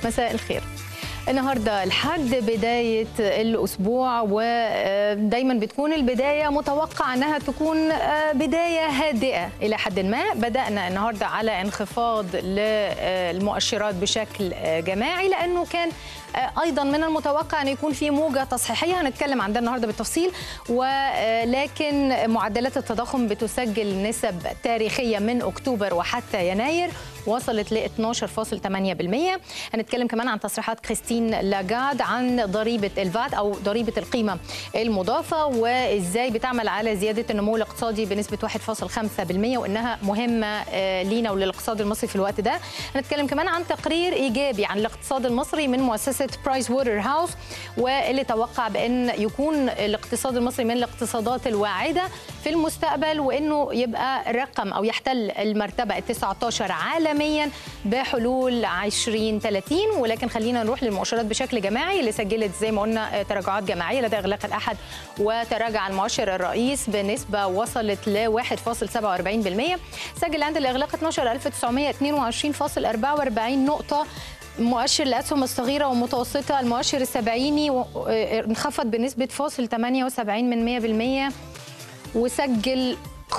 مساء الخير النهارده الحد بدايه الاسبوع ودايما بتكون البدايه متوقع انها تكون بدايه هادئه الى حد ما بدانا النهارده على انخفاض للمؤشرات بشكل جماعي لانه كان ايضا من المتوقع ان يكون في موجه تصحيحيه هنتكلم عن ده النهارده بالتفصيل ولكن معدلات التضخم بتسجل نسب تاريخيه من اكتوبر وحتى يناير وصلت ل 12.8% هنتكلم كمان عن تصريحات كريستين لاجارد عن ضريبه الفات او ضريبه القيمه المضافه وازاي بتعمل على زياده النمو الاقتصادي بنسبه 1.5% وانها مهمه لينا وللاقتصاد المصري في الوقت ده هنتكلم كمان عن تقرير ايجابي عن الاقتصاد المصري من مؤسسه برايس ووتر هاوس واللي توقع بان يكون الاقتصاد المصري من الاقتصادات الواعده في المستقبل وانه يبقى رقم او يحتل المرتبه ال 19 عالميا بحلول 2030 ولكن خلينا نروح للمؤشرات بشكل جماعي اللي سجلت زي ما قلنا تراجعات جماعيه لدى اغلاق الاحد وتراجع المؤشر الرئيس بنسبه وصلت ل 1.47% سجل عند الاغلاق 12922.44 نقطه مؤشر الاسهم الصغيره والمتوسطه المؤشر السبعيني انخفض بنسبه فاصل 78 من 100% وسجل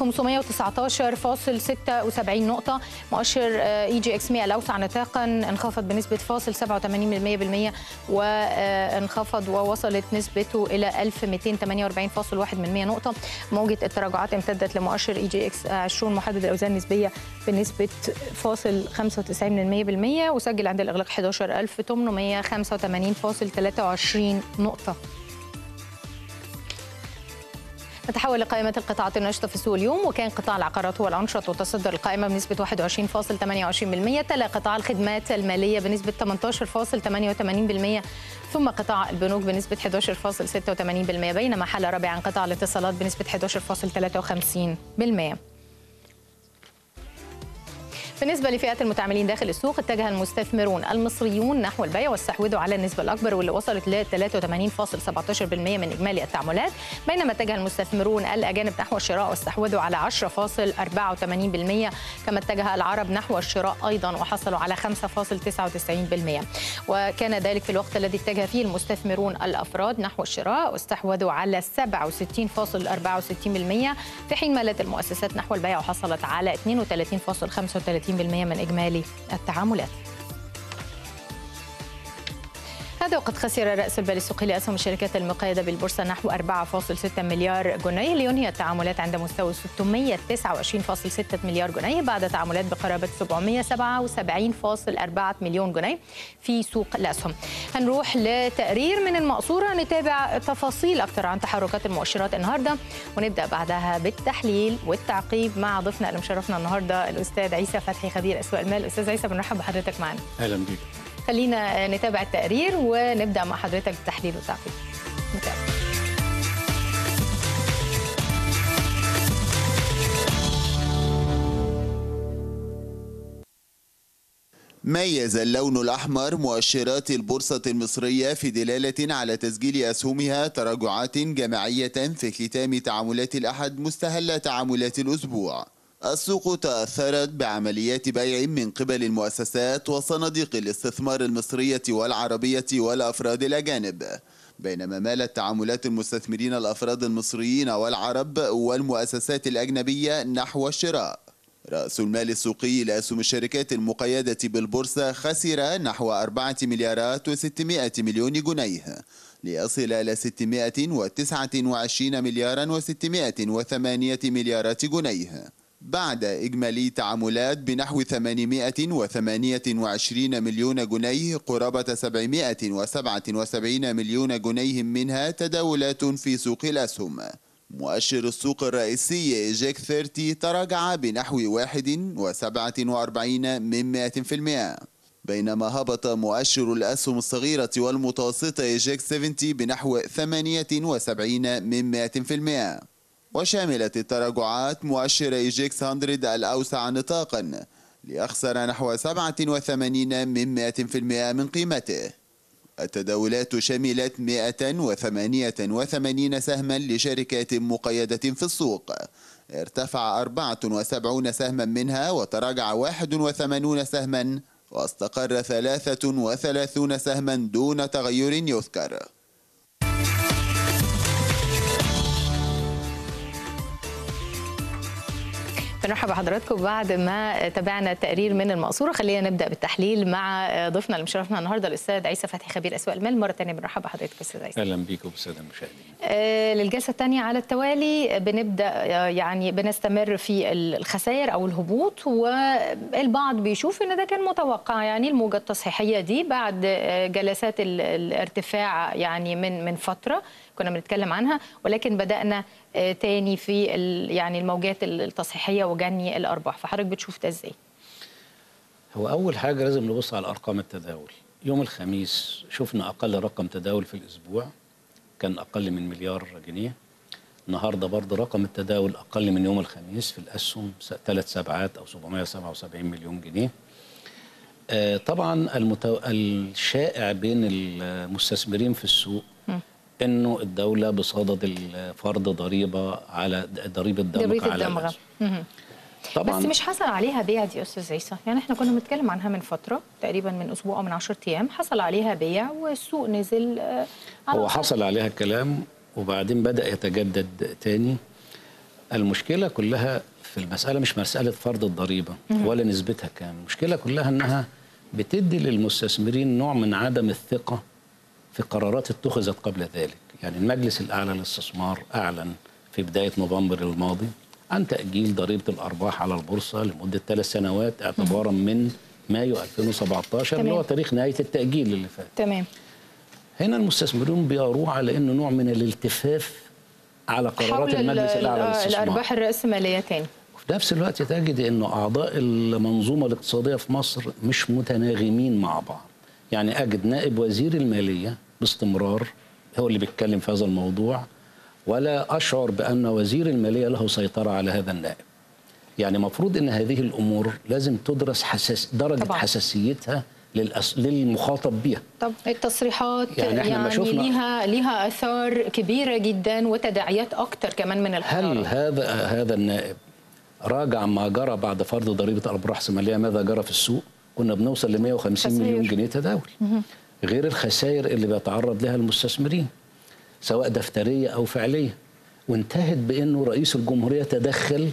519.76 نقطة مؤشر اي جي اكس 100 الأوسع نطاقا انخفض بنسبة فاصل 87% وانخفض ووصلت نسبته إلى 1248.1 نقطة موجة التراجعات امتدت لمؤشر اي جي اكس 20 محدد الأوزان النسبية بنسبة فاصل 95% وسجل عند الإغلاق 11885.23 نقطة نتحول لقائمة القطاعات الناشطة في سوق اليوم وكان قطاع العقارات هو الأنشط وتصدر القائمة بنسبة 21.28% تلا قطاع الخدمات المالية بنسبة 18.88% ثم قطاع البنوك بنسبة 11.86% بينما حل رابعا قطاع الاتصالات بنسبة 11.23% بالنسبة لفئات المتعاملين داخل السوق اتجه المستثمرون المصريون نحو البيع واستحوذوا على النسبة الأكبر واللي وصلت ل 83.17% من إجمالي التعاملات بينما اتجه المستثمرون الأجانب نحو الشراء واستحوذوا على 10.84% كما اتجه العرب نحو الشراء أيضا وحصلوا على 5.99% وكان ذلك في الوقت الذي اتجه فيه المستثمرون الأفراد نحو الشراء واستحوذوا على 67.64% في حين مالت المؤسسات نحو البيع وحصلت على 32.35% من إجمالي التعاملات هذا وقد خسر رأس المال السوقي لأسهم الشركات المقيدة بالبورصة نحو 4.6 مليار جنيه لينهي التعاملات عند مستوى 629.6 مليار جنيه بعد تعاملات بقرابة 777.4 مليون جنيه في سوق الأسهم هنروح لتقرير من المقصورة نتابع تفاصيل أكثر عن تحركات المؤشرات النهاردة ونبدأ بعدها بالتحليل والتعقيب مع ضيفنا اللي مشرفنا النهاردة الأستاذ عيسى فتحي خبير أسواق المال أستاذ عيسى بنرحب بحضرتك معنا أهلا بك خلينا نتابع التقرير ونبدا مع حضرتك بالتحليل والتعقيب نتابع ميز اللون الأحمر مؤشرات البورصة المصرية في دلالة على تسجيل أسهمها تراجعات جماعية في ختام تعاملات الأحد مستهل تعاملات الأسبوع السوق تأثرت بعمليات بيع من قبل المؤسسات وصناديق الاستثمار المصرية والعربية والأفراد الأجانب بينما مالت تعاملات المستثمرين الأفراد المصريين والعرب والمؤسسات الأجنبية نحو الشراء رأس المال السوقي لأسهم الشركات المقيدة بالبورصة خسر نحو 4 مليارات و600 مليون جنيه ليصل إلى 629 مليارا و608 مليارات جنيه بعد إجمالي تعاملات بنحو 828 مليون جنيه قرابة 777 مليون جنيه منها تداولات في سوق الأسهم مؤشر السوق الرئيسي جيك 30 تراجع بنحو 1.47 من 100% بينما هبط مؤشر الأسهم الصغيرة والمتوسطة جيك 70 بنحو 78 من 100% وشملت التراجعات مؤشر إيجيكس 100 الأوسع نطاقا ليخسر نحو 87 من 100% من قيمته التداولات شملت 188 سهما لشركات مقيدة في السوق ارتفع 74 سهما منها وتراجع 81 سهما واستقر 33 سهما دون تغير يذكر بنرحب بحضراتكم بعد ما تابعنا التقرير من المقصورة خلينا نبدأ بالتحليل مع ضيفنا اللي مشرفنا النهارده الأستاذ عيسى فتحي خبير أسواق المال مرة ثانية بنرحب بحضرتك أستاذ عيسى اهلا بيكم بالساده المشاهدين آه، للجلسة الثانية على التوالي بنبدأ آه، يعني بنستمر في الخسائر أو الهبوط والبعض بيشوف إن ده كان متوقع يعني الموجة التصحيحية دي بعد آه، جلسات ال- الارتفاع يعني من من فترة كنا بنتكلم عنها ولكن بدأنا آه، تاني في ال- يعني الموجات التصحيحية وجني الأرباح فحضرتك بتشوف ده إزاي؟ هو اول حاجه لازم نبص على ارقام التداول يوم الخميس شفنا اقل رقم تداول في الاسبوع كان اقل من مليار جنيه النهارده برضه رقم التداول اقل من يوم الخميس في الاسهم ثلاث سبعات او 777 مليون جنيه آه، طبعا المتو... الشائع بين المستثمرين في السوق انه الدوله بصدد فرض ضريبه على ضريبه دمغ ضريبة على الدمغة الأسهم. مهم. طبعا بس مش حصل عليها بيع دي يا استاذ عيسى يعني احنا كنا بنتكلم عنها من فتره تقريبا من اسبوع او من 10 ايام حصل عليها بيع والسوق نزل آه، على هو طول. حصل عليها كلام وبعدين بدأ يتجدد تاني المشكلة كلها في المسألة مش مسألة فرض الضريبة ولا نسبتها كام المشكلة كلها أنها بتدي للمستثمرين نوع من عدم الثقة في قرارات اتخذت قبل ذلك يعني المجلس الأعلى للاستثمار أعلن في بداية نوفمبر الماضي عن تأجيل ضريبة الأرباح على البورصة لمدة ثلاث سنوات اعتبارا من مايو 2017 اللي تمام. هو تاريخ نهاية التأجيل اللي فات تمام هنا المستثمرون بيروه على انه نوع من الالتفاف على قرارات حول ال- المجلس الاعلى ال- للاستثمار الارباح الراسماليه تاني وفي نفس الوقت تجد انه اعضاء المنظومه الاقتصاديه في مصر مش متناغمين مع بعض يعني اجد نائب وزير الماليه باستمرار هو اللي بيتكلم في هذا الموضوع ولا اشعر بان وزير الماليه له سيطره على هذا النائب يعني مفروض ان هذه الامور لازم تدرس حساس درجه طبعاً. طبعا. حساسيتها للأس... للمخاطب بها طب التصريحات يعني يعني, إحنا ما شفنا- ليها ليها اثار كبيره جدا وتداعيات اكتر كمان من هل القرار هذا هذا النائب راجع ما جرى بعد فرض ضريبه الارباح الراسماليه ماذا جرى في السوق؟ كنا بنوصل ل 150 خسائر. مليون جنيه تداول غير الخسائر اللي بيتعرض لها المستثمرين سواء دفتريه او فعليه وانتهت بانه رئيس الجمهوريه تدخل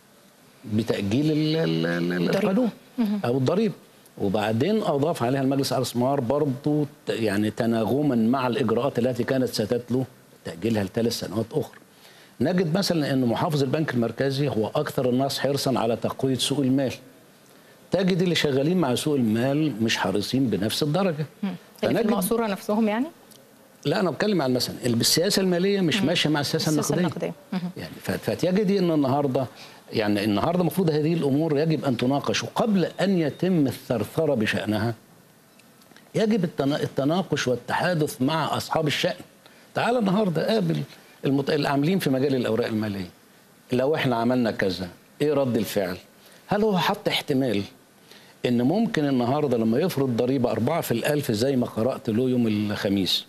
بتاجيل ال- ال- ال- الضريبة. القانون او الضريبه وبعدين اضاف عليها المجلس على الاستثمار برضه ت- يعني تناغما مع الاجراءات التي كانت ستتلو تاجيلها لثلاث سنوات اخرى. نجد مثلا ان محافظ البنك المركزي هو اكثر الناس حرصا على تقويه سوق المال. تجد اللي شغالين مع سوق المال مش حريصين بنفس الدرجه. اللي في المقصوره نفسهم يعني لا انا بتكلم عن مثلا اللي بالسياسه الماليه مش ماشيه مع السياسه السياسة النقديه النقدية. مهم. يعني ف- فتجدي ان النهارده يعني النهارده المفروض هذه الامور يجب ان تناقش وقبل ان يتم الثرثره بشانها يجب التنا- التناقش والتحادث مع اصحاب الشان تعال النهارده قابل المت... العاملين في مجال الاوراق الماليه لو احنا عملنا كذا ايه رد الفعل هل هو حط احتمال ان ممكن النهارده لما يفرض ضريبه أربعة في الألف زي ما قرأت له يوم الخميس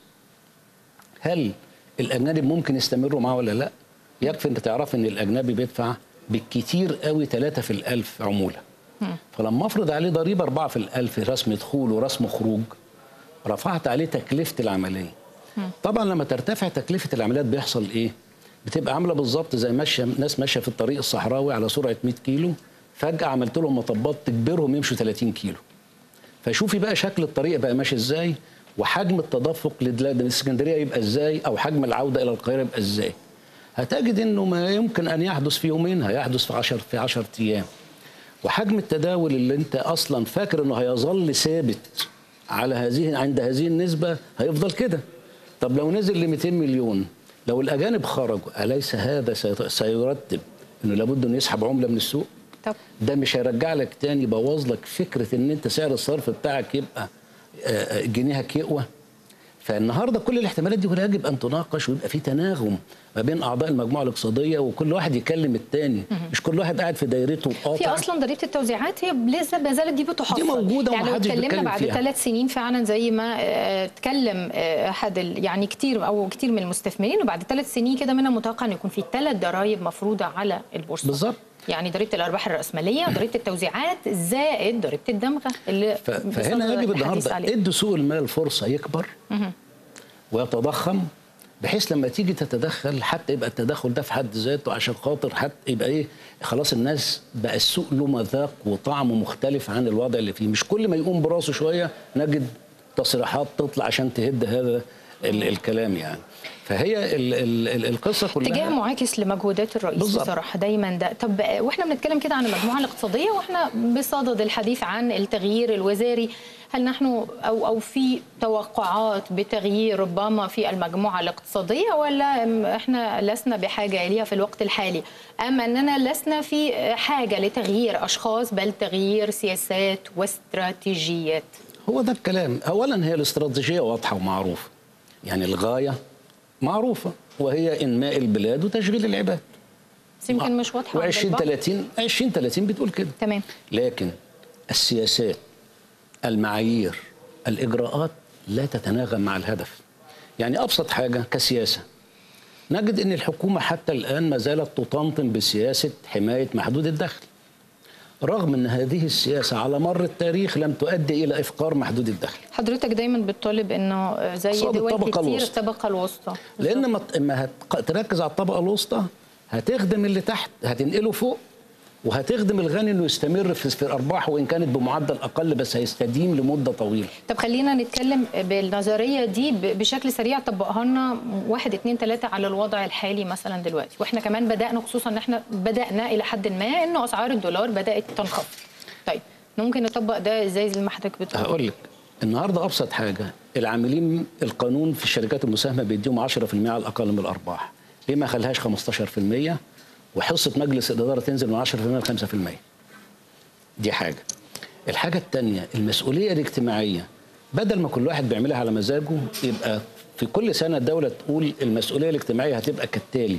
هل الأجنبي ممكن يستمروا معاه ولا لا يكفي انت تعرف ان الأجنبي بيدفع بالكتير قوي ثلاثة في الألف عمولة فلما افرض عليه ضريبة أربعة في الألف رسم دخول ورسم خروج رفعت عليه تكلفة العملية طبعا لما ترتفع تكلفة العمليات بيحصل ايه بتبقى عاملة بالظبط زي ماشية ناس ماشية في الطريق الصحراوي على سرعة 100 كيلو فجأة عملت لهم مطبات تجبرهم يمشوا 30 كيلو فشوفي بقى شكل الطريق بقى ماشي ازاي وحجم التدفق للاسكندريه يبقى ازاي او حجم العوده الى القاهره يبقى ازاي هتجد انه ما يمكن ان يحدث في يومين هيحدث في 10 في 10 ايام وحجم التداول اللي انت اصلا فاكر انه هيظل ثابت على هذه عند هذه النسبه هيفضل كده طب لو نزل ل 200 مليون لو الاجانب خرجوا اليس هذا سيت- سيرتب انه لابد انه يسحب عمله من السوق طب ده مش هيرجع لك تاني يبوظ لك فكره ان انت سعر الصرف بتاعك يبقى آه، آه، جنيهك يقوى فالنهارده كل الاحتمالات دي كلها يجب ان تناقش ويبقى في تناغم ما بين اعضاء المجموعه الاقتصاديه وكل واحد يكلم التاني مش كل واحد قاعد في دايرته في وقاطع اصلا ضريبه التوزيعات هي لسه ما زالت دي بتحصل دي موجودة يعني لو ومحدش اتكلمنا بيتكلم بعد فيها. ثلاث سنين فعلا زي ما آه، اتكلم آه، احد ال- يعني كتير او كتير من المستثمرين وبعد ثلاث سنين كده من المتوقع ان يكون في ثلاث ضرائب مفروضه على البورصه بالظبط يعني ضريبه الارباح الراسماليه ضريبه التوزيعات زائد ضريبه الدمغه اللي ف- بصدد فهنا يجب الحديث النهارده عليه. ادوا سوق المال فرصه يكبر ويتضخم بحيث لما تيجي تتدخل حتى يبقى التدخل ده في حد ذاته عشان خاطر حتى يبقى ايه خلاص الناس بقى السوق له مذاق وطعم مختلف عن الوضع اللي فيه مش كل ما يقوم براسه شويه نجد تصريحات تطلع عشان تهد هذا ال الكلام يعني فهي ال ال ال القصه كلها اتجاه معاكس لمجهودات الرئيس بالظبط. بصراحه دايما ده طب واحنا بنتكلم كده عن المجموعه الاقتصاديه واحنا بصدد الحديث عن التغيير الوزاري هل نحن او او في توقعات بتغيير ربما في المجموعه الاقتصاديه ولا ام احنا لسنا بحاجه اليها في الوقت الحالي ام اننا لسنا في حاجه لتغيير اشخاص بل تغيير سياسات واستراتيجيات هو ده الكلام اولا هي الاستراتيجيه واضحه ومعروفه يعني الغايه معروفه وهي انماء البلاد وتشغيل العباد بس يمكن مش واضحه عند و20 البعض. 30 20 30 بتقول كده تمام لكن السياسات المعايير الاجراءات لا تتناغم مع الهدف يعني ابسط حاجه كسياسه نجد ان الحكومه حتى الان ما زالت تطنطن بسياسه حمايه محدود الدخل رغم ان هذه السياسه على مر التاريخ لم تؤدي الى افقار محدود الدخل حضرتك دايما بتطالب انه زي قصاد دول الطبقة كتير الوسطى. الطبقه الوسطى لان ما اما هت- تركز على الطبقه الوسطى هتخدم اللي تحت هتنقله فوق وهتخدم الغني انه يستمر في في ارباحه وان كانت بمعدل اقل بس هيستديم لمده طويله طب خلينا نتكلم بالنظريه دي ب- بشكل سريع طبقها لنا واحد اتنين تلاته على الوضع الحالي مثلا دلوقتي واحنا كمان بدانا خصوصا ان احنا بدانا الى حد ما انه اسعار الدولار بدات تنخفض طيب ممكن نطبق ده ازاي زي ما حضرتك بتقول هقول لك النهارده ابسط حاجه العاملين القانون في الشركات المساهمه بيديهم 10% على الاقل من الارباح ليه ما خليهاش 15% وحصه مجلس الاداره تنزل من 10% ل 5% دي حاجه الحاجه الثانيه المسؤوليه الاجتماعيه بدل ما كل واحد بيعملها على مزاجه يبقى في كل سنه الدوله تقول المسؤوليه الاجتماعيه هتبقى كالتالي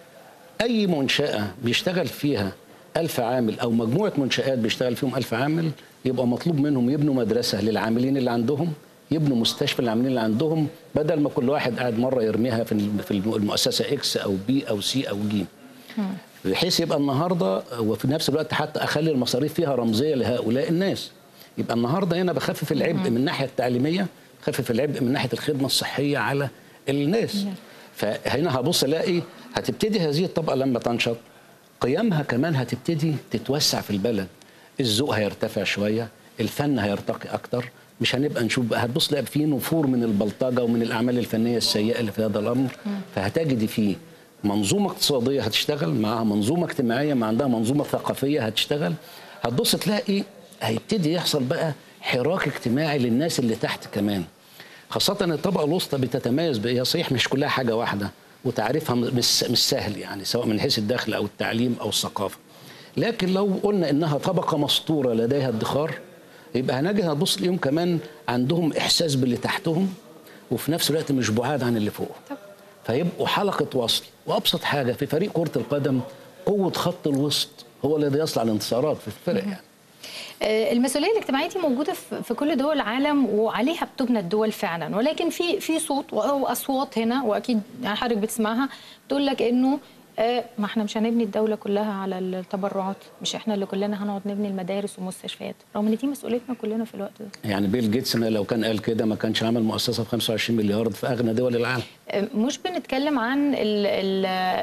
اي منشاه بيشتغل فيها ألف عامل أو مجموعة منشآت بيشتغل فيهم ألف عامل يبقى مطلوب منهم يبنوا مدرسة للعاملين اللي عندهم يبنوا مستشفى للعاملين اللي عندهم بدل ما كل واحد قاعد مرة يرميها في الم- في المؤسسة إكس أو بي أو سي أو جيم بحيث يبقى النهارده وفي نفس الوقت حتى اخلي المصاريف فيها رمزيه لهؤلاء الناس يبقى النهارده هنا بخفف العبء من الناحيه التعليميه بخفف العبء من ناحيه الخدمه الصحيه على الناس فهنا هبص الاقي هتبتدي هذه الطبقه لما تنشط قيمها كمان هتبتدي تتوسع في البلد الذوق هيرتفع شويه الفن هيرتقي اكتر مش هنبقى نشوف بقى هتبص تلاقي في نفور من البلطجه ومن الاعمال الفنيه السيئه اللي في هذا الامر فهتجدي فيه منظومه اقتصاديه هتشتغل معاها منظومه اجتماعيه مع عندها منظومه ثقافيه هتشتغل هتبص تلاقي هيبتدي يحصل بقى حراك اجتماعي للناس اللي تحت كمان خاصة إن الطبقة الوسطى بتتميز بإيه صحيح مش كلها حاجة واحدة وتعريفها مش مش سهل يعني سواء من حيث الدخل أو التعليم أو الثقافة لكن لو قلنا إنها طبقة مسطورة لديها ادخار يبقى هنجي هنبص اليوم كمان عندهم إحساس باللي تحتهم وفي نفس الوقت مش بعاد عن اللي فوق فيبقوا حلقة وصل وأبسط حاجة في فريق كرة القدم قوة خط الوسط هو الذي يصنع الانتصارات في الفرق يعني آه، المسؤوليه الاجتماعيه دي موجوده في في كل دول العالم وعليها بتبنى الدول فعلا ولكن في في صوت او اصوات هنا واكيد يعني حضرتك بتسمعها بتقول لك انه آه، ما احنا مش هنبني الدوله كلها على التبرعات مش احنا اللي كلنا هنقعد نبني المدارس والمستشفيات رغم ان دي مسؤوليتنا كلنا في الوقت ده يعني بيل جيتس ما لو كان قال كده ما كانش عمل مؤسسة ب 25 مليار في أغنى دول العالم آه، مش بنتكلم عن ال ال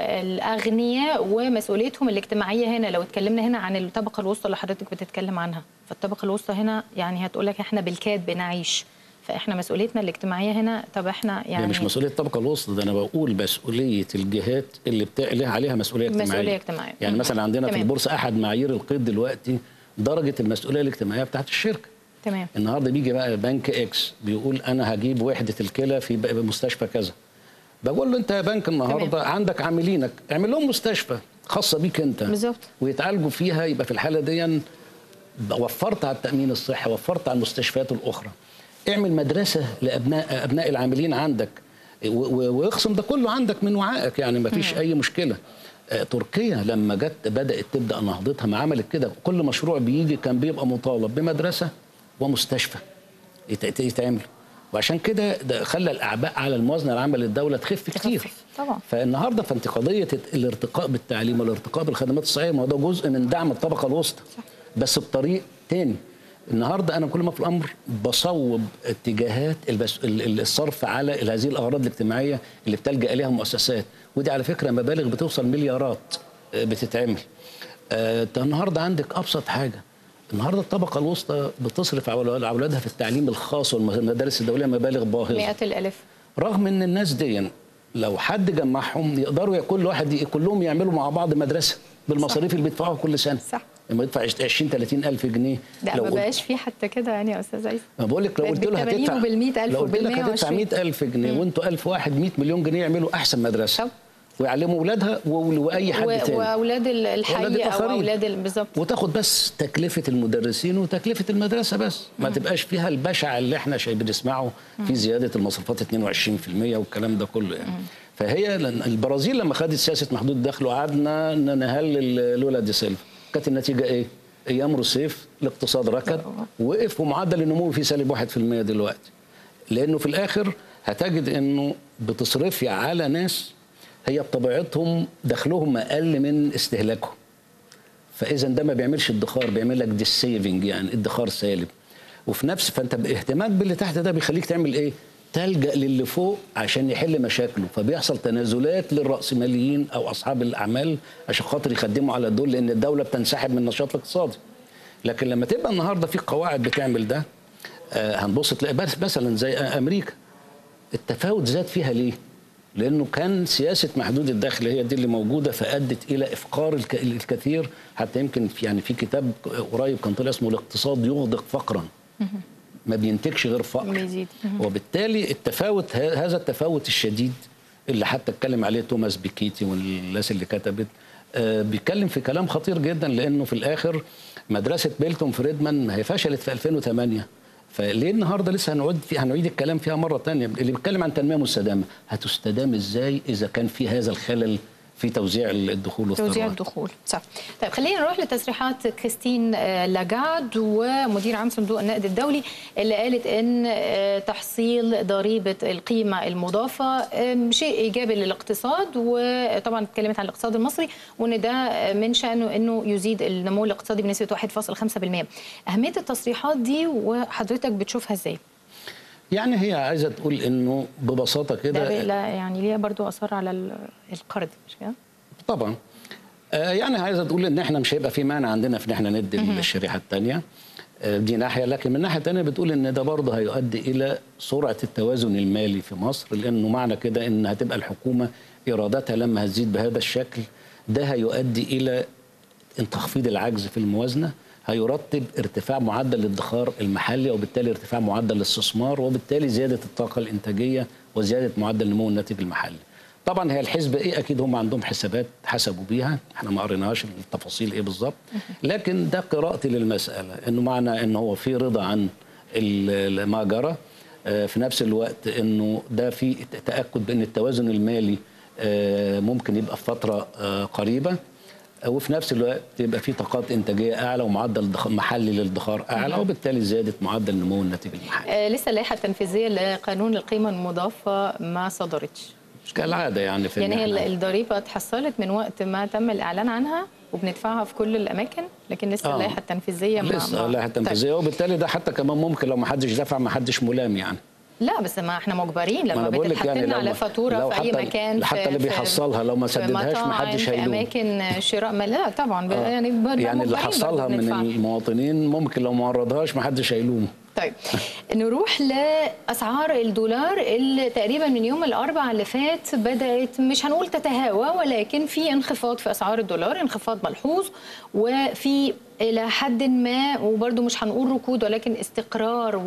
الاغنياء ومسؤوليتهم الاجتماعيه هنا لو اتكلمنا هنا عن الطبقه الوسطى اللي حضرتك بتتكلم عنها فالطبقه الوسطى هنا يعني هتقول لك احنا بالكاد بنعيش فاحنا مسؤوليتنا الاجتماعيه هنا طب احنا يعني يعني مش مسؤوليه الطبقه الوسطى ده انا بقول مسؤوليه الجهات اللي بتاع لها عليها مسؤوليه اجتماعيه مسؤولية اجتماعية. يعني مم. مثلا عندنا في تمام. البورصه احد معايير القيد دلوقتي درجه المسؤوليه الاجتماعيه بتاعت الشركه تمام النهارده بيجي بقى بنك اكس بيقول انا هجيب وحده الكلى في بقى مستشفى كذا بقول له انت يا بنك النهارده تمام. عندك عاملينك اعمل لهم مستشفى خاصه بيك انت بالظبط. ويتعالجوا فيها يبقى في الحاله دي وفرت على التامين الصحي وفرت على المستشفيات الاخرى اعمل مدرسه لابناء ابناء العاملين عندك و- و- واقسم ده كله عندك من وعائك يعني ما فيش اي مشكله آه، تركيا لما جت بدات تبدا نهضتها ما عملت كده كل مشروع بيجي كان بيبقى مطالب بمدرسه ومستشفى يت- يت- يتعمل وعشان كده ده خلى الاعباء على الموازنه العامه للدوله تخف كتير تخفف، طبعا. فالنهارده فانت قضيه الارتقاء بالتعليم والارتقاء بالخدمات الصحيه ما هو ده جزء من دعم الطبقه الوسطى بس بطريق تاني النهارده انا كل ما في الامر بصوب اتجاهات البس ال- الصرف على هذه الاغراض الاجتماعيه اللي بتلجا اليها المؤسسات ودي على فكره مبالغ بتوصل مليارات آه، بتتعمل آه، انت النهارده عندك ابسط حاجه النهارده الطبقه الوسطى بتصرف على على اولادها في التعليم الخاص والمدارس الدوليه مبالغ باهظه مئات الالاف رغم ان الناس دي لو حد جمعهم يقدروا كل واحد ي- كلهم يعملوا مع بعض مدرسه بالمصاريف اللي بيدفعوها كل سنه صح. لما يدفع 20 30 الف جنيه لا لو ما قلت- بقاش في حتى كده يعني يا استاذ عيسى ما بقول لك لو بقت قلت له بال80 هتدفع وبال100 ألف لو قلت لك هتدفع وبال120. 100000 جنيه وانتوا 1000 واحد 100 مليون جنيه يعملوا احسن مدرسه طب. ويعلموا اولادها و- واي حد و- تاني واولاد ال- وأولاد الحي او الآخرين. اولاد ال- بالظبط وتاخد بس تكلفة المدرسين وتكلفة المدرسة بس ما تبقاش فيها البشع اللي احنا شايف بنسمعه في زيادة المصروفات 22% والكلام ده كله يعني فهي لأن البرازيل لما خدت سياسة محدود الدخل وقعدنا ن- نهلل لولا دي سيلفا كانت النتيجة ايه؟ ايام روسيف الاقتصاد ركض وقف ومعدل النمو فيه سالب 1% دلوقتي لانه في الاخر هتجد انه بتصرفي على ناس هي بطبيعتهم دخلهم اقل من استهلاكهم فاذا ده ما بيعملش ادخار بيعمل لك دي سيفنج يعني ادخار سالب وفي نفس فانت باهتمامك باللي تحت ده بيخليك تعمل ايه تلجا للي فوق عشان يحل مشاكله فبيحصل تنازلات للراسماليين او اصحاب الاعمال عشان خاطر يخدموا على دول لان الدوله بتنسحب من النشاط الاقتصادي لكن لما تبقى النهارده في قواعد بتعمل ده آه هنبص تلاقي بس مثلا زي امريكا التفاوت زاد فيها ليه؟ لانه كان سياسه محدود الدخل هي دي اللي موجوده فادت الى افقار الك- الكثير حتى يمكن في يعني في كتاب قريب كان طلع اسمه الاقتصاد يغدق فقرا ما بينتجش غير فقر بيزيد. وبالتالي التفاوت ه- هذا التفاوت الشديد اللي حتى اتكلم عليه توماس بيكيتي والناس اللي كتبت آه، بيتكلم في كلام خطير جدا لانه في الاخر مدرسه ميلتون فريدمان هي فشلت في 2008 فليه النهارده لسه هنعود في هنعيد الكلام فيها مره تانية اللي بيتكلم عن تنميه مستدامه هتستدام ازاي اذا كان في هذا الخلل في توزيع الدخول توزيع والثروات الدخول صح طيب خلينا نروح لتصريحات كريستين آه، لاجارد ومدير عام صندوق النقد الدولي اللي قالت ان آه، تحصيل ضريبه القيمه المضافه آم، شيء ايجابي للاقتصاد وطبعا اتكلمت عن الاقتصاد المصري وان ده آه، من شانه انه يزيد النمو الاقتصادي بنسبه 1.5% اهميه التصريحات دي وحضرتك بتشوفها ازاي؟ يعني هي عايزه تقول انه ببساطه ده كده بي- لا يعني ليها برضو اثار على ال- القرض مش كده؟ طبعا آه، يعني عايزه تقول ان احنا مش هيبقى في مانع عندنا في ان احنا ندي الشريحه الثانيه دي ناحيه لكن من ناحيه ثانيه بتقول ان ده برضه هيؤدي الى سرعه التوازن المالي في مصر لانه معنى كده ان هتبقى الحكومه ايراداتها لما هتزيد بهذا الشكل ده هيؤدي الى ان تخفيض العجز في الموازنه هيرتب ارتفاع معدل الادخار المحلي وبالتالي ارتفاع معدل الاستثمار وبالتالي زياده الطاقه الانتاجيه وزياده معدل نمو الناتج المحلي. طبعا هي الحسبه ايه اكيد هم عندهم حسابات حسبوا بيها احنا ما قريناهاش التفاصيل ايه بالظبط لكن ده قراءتي للمساله انه معنى ان هو في رضا عن ال- ما جرى آه، في نفس الوقت انه ده في تاكد بان التوازن المالي آه، ممكن يبقى في فتره آه، قريبه وفي نفس الوقت يبقى في طاقات انتاجيه اعلى ومعدل الضخ- محلي للادخار اعلى وبالتالي زياده معدل نمو الناتج المحلي آه، لسه اللائحه التنفيذيه لقانون القيمه المضافه ما صدرتش كالعاده يعني في يعني إن هي إحنا- الضريبه اتحصلت من وقت ما تم الاعلان عنها وبندفعها في كل الاماكن لكن لسه آه. اللائحه التنفيذيه ما لسه ما- اللائحه التنفيذيه وبالتالي ده حتى كمان ممكن لو ما حدش دفع ما حدش ملام يعني طيب. لا بس ما احنا مجبرين ما لما أنا بقول لك بتتحط يعني لنا لو على ما- فاتوره لو في اي حتى- مكان حتى في- اللي في- بيحصلها لو ما في سددهاش ما مطاعم، حدش في هيلوم. اماكن شراء ما لا طبعا آه. يعني بنبقى يعني اللي مجبرين حصلها برضه من بندفعها. المواطنين ممكن لو ما وردهاش ما حدش هيلومه طيب نروح لاسعار الدولار اللي تقريبا من يوم الاربعاء اللي فات بدات مش هنقول تتهاوى ولكن في انخفاض في اسعار الدولار انخفاض ملحوظ وفي الى حد ما وبرده مش هنقول ركود ولكن استقرار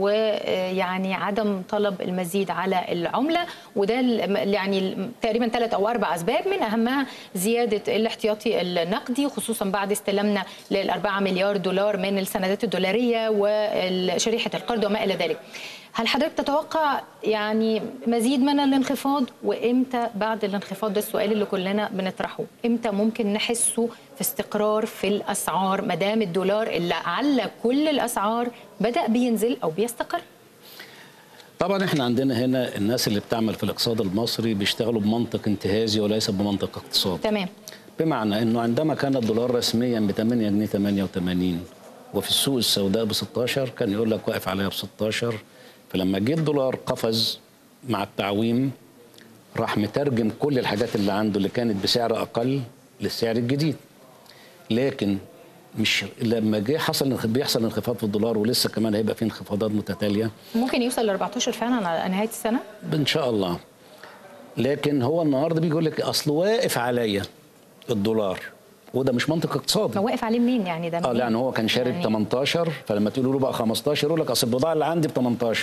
ويعني عدم طلب المزيد على العمله وده ال- يعني ال- تقريبا ثلاث او اربع اسباب من اهمها زياده الاحتياطي النقدي خصوصا بعد استلامنا للأربعة مليار دولار من السندات الدولاريه وشريحه القرض وما الى ذلك. هل حضرتك تتوقع يعني مزيد من الانخفاض وامتى بعد الانخفاض ده السؤال اللي كلنا بنطرحه امتى ممكن نحسه في استقرار في الاسعار ما دام الدولار اللي على كل الاسعار بدا بينزل او بيستقر طبعا احنا عندنا هنا الناس اللي بتعمل في الاقتصاد المصري بيشتغلوا بمنطق انتهازي وليس بمنطق اقتصادي تمام بمعنى انه عندما كان الدولار رسميا ب 8 جنيه 88 وفي السوق السوداء ب 16 كان يقول لك واقف عليها ب 16 فلما جه الدولار قفز مع التعويم راح مترجم كل الحاجات اللي عنده اللي كانت بسعر اقل للسعر الجديد لكن مش لما جه حصل بيحصل انخفاض في الدولار ولسه كمان هيبقى في انخفاضات متتاليه ممكن يوصل ل 14 فعلا على نهايه السنه ان شاء الله لكن هو النهارده بيجي يقول لك اصل واقف عليا الدولار وده مش منطق اقتصادي هو واقف عليه منين يعني ده اه منين؟ يعني هو كان شاري ب يعني 18 فلما تقولوا له بقى 15 يقول لك اصل البضاعه اللي عندي ب 18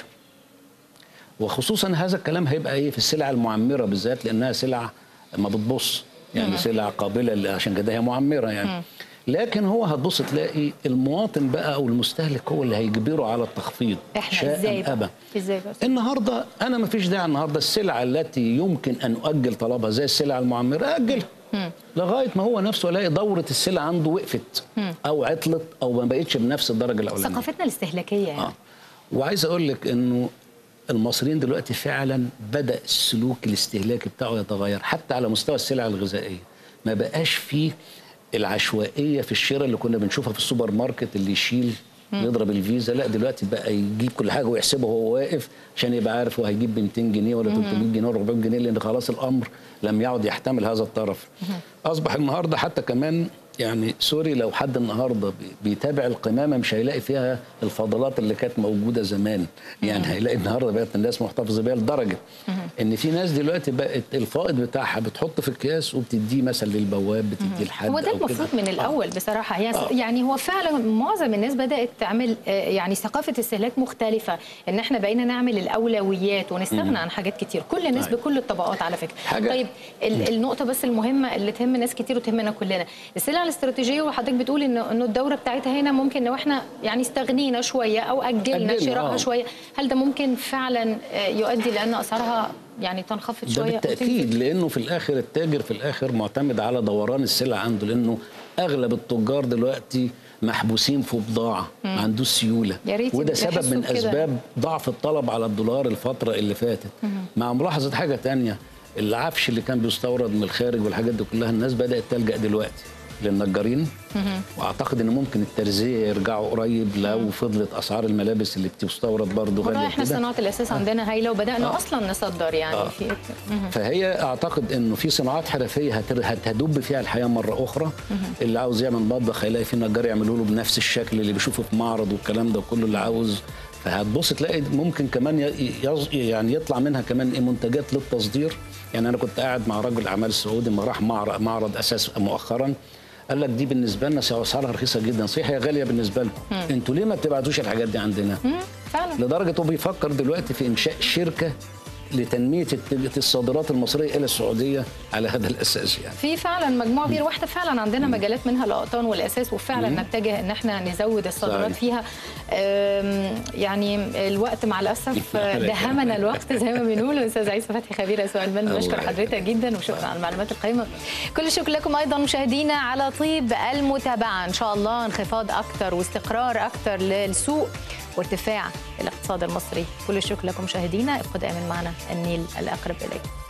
وخصوصا هذا الكلام هيبقى ايه في السلع المعمره بالذات لانها سلع ما بتبص يعني سلع قابله ل- عشان كده هي معمره يعني لكن هو هتبص تلاقي المواطن بقى او المستهلك هو اللي هيجبره على التخفيض احنا شاء ازاي ابى بقى؟ ازاي بس النهارده انا ما فيش داعي النهارده السلع التي يمكن ان اؤجل طلبها زي السلع المعمره اجلها لغايه ما هو نفسه يلاقي دوره السلع عنده وقفت او عطلت او ما بقتش بنفس الدرجه الاولانيه ثقافتنا الاستهلاكيه يعني اه وعايز اقول لك انه المصريين دلوقتي فعلا بدا السلوك الاستهلاكي بتاعه يتغير حتى على مستوى السلع الغذائيه ما بقاش فيه العشوائيه في الشراء اللي كنا بنشوفها في السوبر ماركت اللي يشيل يضرب الفيزا لا دلوقتي بقى يجيب كل حاجه ويحسبه وهو واقف عشان يبقى عارف هو هيجيب ب 200 جنيه ولا 300 جنيه ولا 400 جنيه لان خلاص الامر لم يعد يحتمل هذا الطرف اصبح النهارده حتى كمان يعني سوري لو حد النهارده بي- بيتابع القمامه مش هيلاقي فيها الفضلات اللي كانت موجوده زمان يعني هيلاقي النهارده بقت الناس محتفظه بيها لدرجه ان في ناس دلوقتي بقت الفائض بتاعها بتحط في الكياس وبتديه مثلا للبواب بتديه لحد هو ده أو كده. المفروض من آه. الاول بصراحه يعني آه. يعني هو فعلا معظم الناس بدات تعمل آه، يعني ثقافه استهلاك مختلفه ان احنا بقينا نعمل الاولويات ونستغنى عن حاجات كتير كل الناس طيب. بكل الطبقات على فكره حاجة- طيب ال- النقطه بس المهمه اللي تهم ناس كتير وتهمنا كلنا السلع الاستراتيجيه وحضرتك بتقول ان انه الدوره بتاعتها هنا ممكن لو احنا يعني استغنينا شويه او اجلنا أجلنا، شرائها آه. شويه هل ده ممكن فعلا آه، يؤدي لان اسعارها يعني تنخفض ده شويه بالتاكيد لانه في الاخر التاجر في الاخر معتمد على دوران السلع عنده لانه اغلب التجار دلوقتي محبوسين في بضاعه ما عندوش سيوله يا ريت وده سبب يحسوا من بكده. اسباب ضعف الطلب على الدولار الفتره اللي فاتت مع ملاحظه حاجه تانية العفش اللي كان بيستورد من الخارج والحاجات دي كلها الناس بدات تلجا دلوقتي للنجارين واعتقد ان ممكن الترزيه يرجعوا قريب لو فضلت اسعار الملابس اللي بتستورد برضه والله غاليه احنا كده صناعه الاساس عندنا هايله وبدانا آه. اصلا نصدر يعني آه. في فهي اعتقد انه في صناعات حرفيه هتر- هتدب فيها الحياه مره اخرى اللي عاوز يعمل مطبخ هيلاقي في نجار يعملوا له بنفس الشكل اللي بيشوفه في معرض والكلام ده كله اللي عاوز فهتبص تلاقي ممكن كمان ي- يز- يعني يطلع منها كمان إيه منتجات للتصدير يعني انا كنت قاعد مع رجل اعمال سعودي ما راح معرض, معرض اساس مؤخرا قال لك دي بالنسبه لنا اسعارها رخيصه جدا صحيح هي غاليه بالنسبه لكم انتوا ليه ما بتبعتوش الحاجات دي عندنا مم، فعلا لدرجه هو بيفكر دلوقتي في انشاء شركه لتنميه الت- الصادرات المصريه الى السعوديه على هذا الاساس يعني في فعلا مجموعه كبيره واحنا فعلا عندنا مجالات منها الاقطان والاساس وفعلا نتجه ان احنا نزود الصادرات صحيح. فيها أم، يعني الوقت مع الاسف دهمنا الوقت زي ما بنقول استاذ عيسى فتحي خبير اسواق المال الله بنشكر يخليك. حضرتك جدا وشكرا على المعلومات القيمه كل الشكر لكم ايضا مشاهدينا على طيب المتابعه ان شاء الله انخفاض اكثر واستقرار اكثر للسوق وارتفاع الاقتصاد المصري كل الشكر لكم مشاهدينا ابقوا دائما معنا النيل الاقرب اليكم